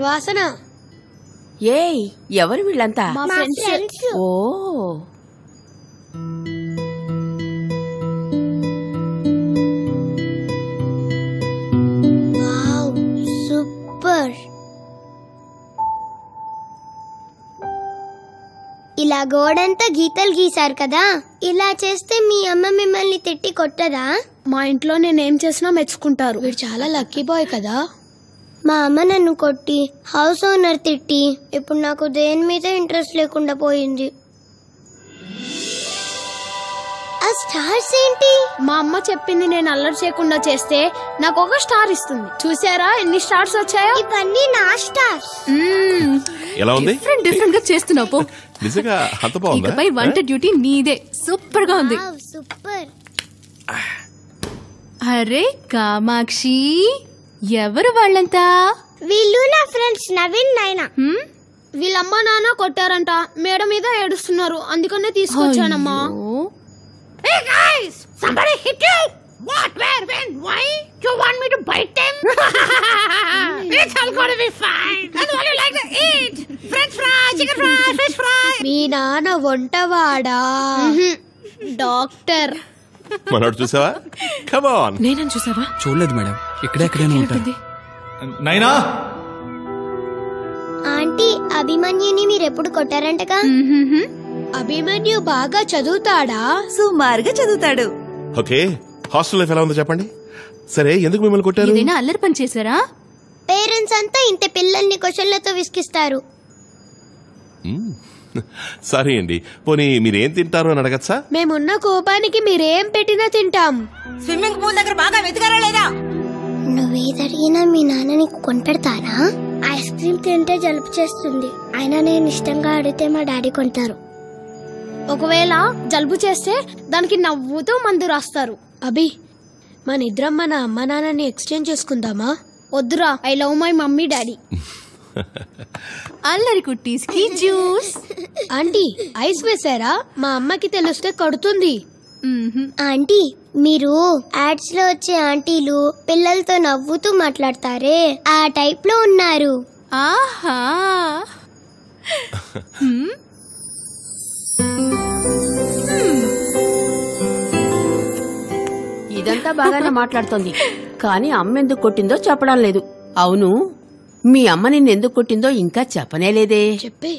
సువాసన ఏయ్ ఎవరు వీళ్ళంతా మా ఫ్రెండ్స్ ఓ వావ్ సూపర్ ఇలా గోడంతా గీతలు గీశారు కదా ఇలా చేస్తే మీ అమ్మ మిమ్మల్ని తిట్టి కొట్టదా మా ఇంట్లో నేనేం చేసినా మెచ్చుకుంటారు వీడు చాలా లక్కీ బాయ్ కదా మా అమ్మ నన్ను కొట్టి హౌస్ ఓనర్ తిట్టి ఇప్పుడు నాకు దేని మీద ఇంట్రెస్ట్ లేకుండా పోయింది ఆ స్టార్స్ ఏంటి మా అమ్మ చెప్పింది నేను అల్లరి చేయకుండా చేస్తే నాకు ఒక స్టార్ ఇస్తుంది చూసారా ఎన్ని స్టార్స్ వచ్చాయో ఇవన్నీ నా స్టార్స్ ఎలా ఉంది డిఫరెంట్ డిఫరెంట్ గా చేస్తున్నావు పో నిజంగా అంత బాగుందా ఇకపై వంట డ్యూటీ నీదే సూపర్ గా ఉంది సూపర్ అరే కామాక్షి ఎవరు వాళ్ళంతా వీళ్ళు నా ఫ్రెండ్స్ నవీన్ నాయన హ్మ్? వీళ్ళమ్మ నాన్న కొట్టారంట మేడ మీద ఏడుస్తున్నారు అందుకనే తీసుకొచ్చానమ్మా అయ్యో. మీ నాన్న వంటవాడా డాక్టర్ మనోడు చూసావా కమాన్ నేనని చూసావా చూడలేదు మేడం ఇక్కడెక్కడైనా ఉంటాను ఉంటుంది నైనా ఆంటీ అభిమన్యుని మీరు ఎప్పుడు కొట్టారంటగా అభిమన్యు బాగా చదువుతాడా సుమారుగా చదువుతాడు ఓకే హాస్టల్ లైఫ్ ఎలా ఉందో చెప్పండి సరే ఎందుకు మిమ్మల్ని కొట్టారు ఏదైనా అల్లరి పని చేశారా పేరెంట్స్ అంతా ఇంత పిల్లల్ని క్వశ్చన్లతో విసిగిస్తారు సారీ అండి పోనీ మీరేం తింటారు అని అడగచ్చా మేమున్న కోపానికి మీరేం పెట్టినా తింటాం స్విమ్మింగ్ పూల్ దగ్గర బాగా వెతికారా లేదా నువ్వేదడిగినా మీ నాన్న నీకు కొనిపెడతారా ఐస్ క్రీమ్ తింటే జలుబు చేస్తుంది అయినా నేను ఇష్టంగా అడిగితే మా డాడీ కొంటారు ఒకవేళ జలుబు చేస్తే దానికి నవ్వుతూ మందు రాస్తారు అభి మన ఇద్దరం మన అమ్మ నాన్నని ఎక్స్చేంజ్ చేసుకుందామా వద్దురా I love my mummy daddy అల్లరి కుట్టీస్ కి జ్యూస్ ఆంటీ ఐస్ వేసారా మా అమ్మకి తెలిస్తే కొడుతుంది మ్మ్హ్మ్. ఆంటీ మీరు యాడ్స్ లో వచ్చే ఆంటీలు పిల్లలతో నవ్వుతూ మాట్లాడతారే ఆ టైప్ లో ఉన్నారు ఆహా హ్మ్? ఇదంతా బాగానే మాట్లాడుతోంది కానీ అమ్మ ఎందుకు కొట్టిందో చెప్పడం లేదు అవును మీ అమ్మ నిన్ను ఎందుకు కొట్టిందో ఇంకా చెప్పనే లేదే చెప్పే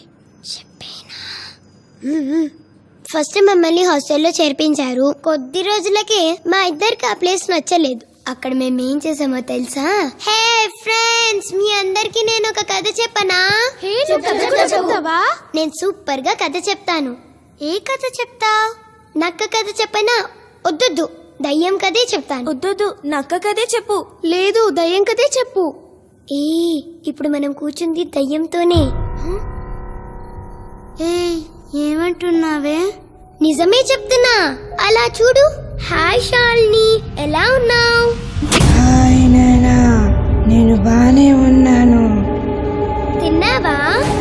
ఫస్ట్ మమ్మల్ని హాస్టల్లో చేర్పించారు కొద్ది రోజులకే మా ఇద్దరికి ఆ ప్లేస్ నచ్చలేదు అక్కడ మేము ఏం చేసామో తెలుసా హే ఫ్రెండ్స్ మీ అందరికి నేను ఒక కథ చెప్పనా చెప్తావా నేను సూపర్ గా కథ చెప్తాను ఏ కథ చెప్తా నక్క కథ చెప్పనా వద్దొద్దు దయ్యం కథే చెప్తాను వద్దొద్దు నక్క కదే చెప్పు లేదు దయ్యం కథే చెప్పు ఏ ఇప్పుడు మనం కూర్చుంది దయ్యంతోనే ఏ ఏమంటున్నావే నిజమే చెప్తున్నా అలా చూడు హాయ్ షాల్ని ఎలా ఉన్నావు హాయ్ నానా నేను బానే ఉన్నాను తిన్నావా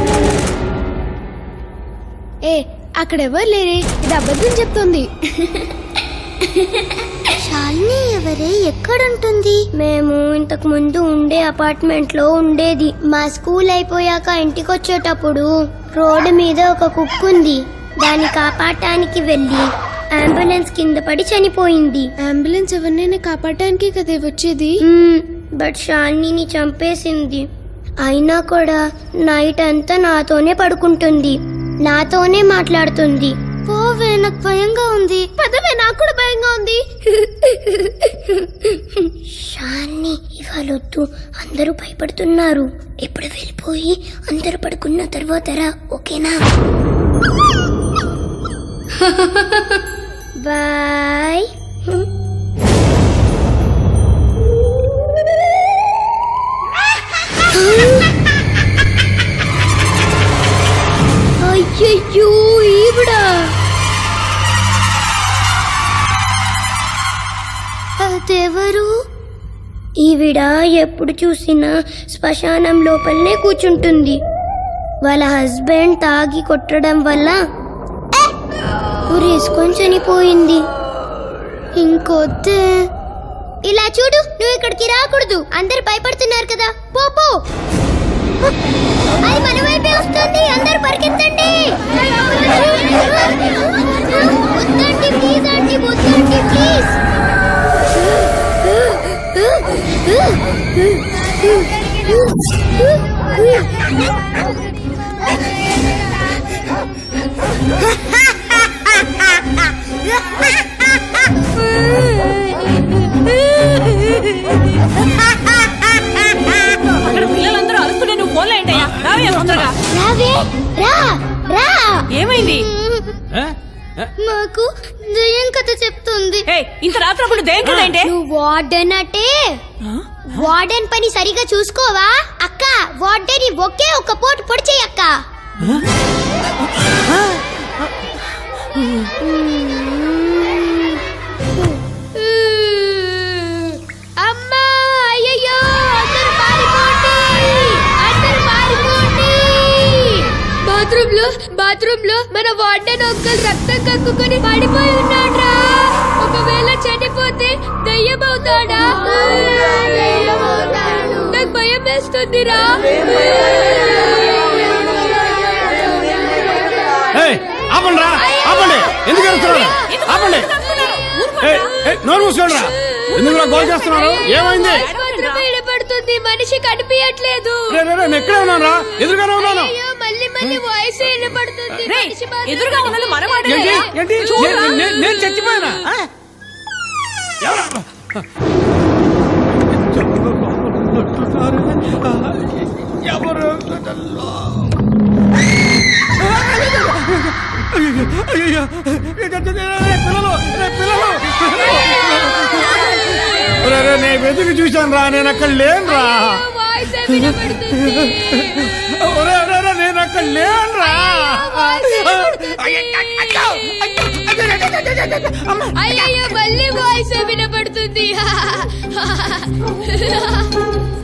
ఏ అక్కడ ఎవరు లేరే ఇది అబద్ధం చెప్తుంది షాలిని ఎవరే ఎక్కడుంటుంది మేము ఇంతకు ముందు ఉండే అపార్ట్మెంట్ లో ఉండేది మా స్కూల్ అయిపోయాక ఇంటికి వచ్చేటప్పుడు రోడ్డు మీద ఒక కుక్క ఉంది దాన్ని కాపాడటానికి వెళ్ళి అంబులెన్స్ కింద పడి చనిపోయింది అంబులెన్స్ ఎవరినైనా కాపాడటానికి కదా వచ్చేది మ్మ్, బట్ షాలిని చంపేసింది అయినా కూడా నైట్ అంతా నాతోనే పడుకుంటుంది నాతోనే మాట్లాడుతుంది పోవే నాకు భయంగా ఉంది పదవే నాకు కూడా భయంగా ఉంది షాన్ని ఇవాళ వద్దు అందరూ భయపడుతున్నారు ఇప్పుడు వెళ్ళిపోయి అందరూ పడుకున్న తర్వాత రా ఓకేనా బాయ్ అయ్యయ్యో ఈవిడా అదెవరు ఈవిడ ఎప్పుడు చూసినా శ్మశానం లోపలనే కూర్చుంటుంది వాళ్ళ హస్బెండ్ తాగి కొట్టడం వల్ల ఏ! ఉరేసుకొని చనిపోయింది ఇంకొద్దే ఇలా చూడు నువ్వు ఇక్కడికి రాకూడదు అందరు భయపడుతున్నారు కదా పో పో అది మన వైపే వస్తుంది అందరు పరిగెత్తండి వద్దండి ప్లీజ్ అండి వద్దండి ప్లీజ్ అక్కడ పిల్లలందరూ అరుస్తుంటే నువ్వు ఫోన్లో ఏంటయ్యా రావే తొందరగా రావే రా రా ఏమైంది మాకు దయ్యం కథ చెప్తుంది ఏ ఇంత రాత్రప్పుడు దేంట్లో ఏంటే నువ్వు వార్డెన్ అంటే వార్డెన్ పని సరిగా చూసుకోవా అక్క వార్డెన్ ఒకే ఒక పోటు పొడిచేయి అక్క అమ్మా అయ్యయ్యో అందరూ పారిపోండి అందరూ పారిపోండి బాత్రూమ్ లో బాత్రూమ్ లో మన వార్డెన్ అంకుల్ రక్తం కక్కుకొని పడిపోయి ఉన్నాడ్రా ఒకవేళ చనిపోతే దయ్యం అవుతాడా నాకు భయం వేస్తుందిరా ఆపండి రా ఆపండి ఎందుకు అరుస్తున్నారు ఆపండి ఏయ్, ఏయ్, నోరు మూసుకోండి ఎందుకు ఇలా గోల్ చేస్తున్నారు ఏమైంది ఆసుపత్రి పడుతుంది మనిషి కనిపించట్లేదు రే, రే, రే, నేను ఎక్కడే ఉన్నాను రా ఎదురుగానే ఉన్నాను అయ్యో మళ్ళీ మళ్ళీ వాయిస్ వినపడుతుంది రేయ్, మనిషి మాత్రం ఎదురుగా ఉన్నది మన వాడే ఏంటి కదా. ఏంటి చూడురా. నేను- నేను- నేను చచ్చిపోయానా ఎవరు? ఎవరు అయ్యయ్యో. రే, పిల్లలు రే, పిల్లలు రే, రే, నేను వెతికి చూశాను రా నేను అక్కడ లేను రా వాయిస్ వినపడుతుంది ఒరే, ఒరే, ఒరే, నేను అక్కడ లేను రా అయ్యయ్యో మళ్ళీ వాయిస్ వినపడుతుంది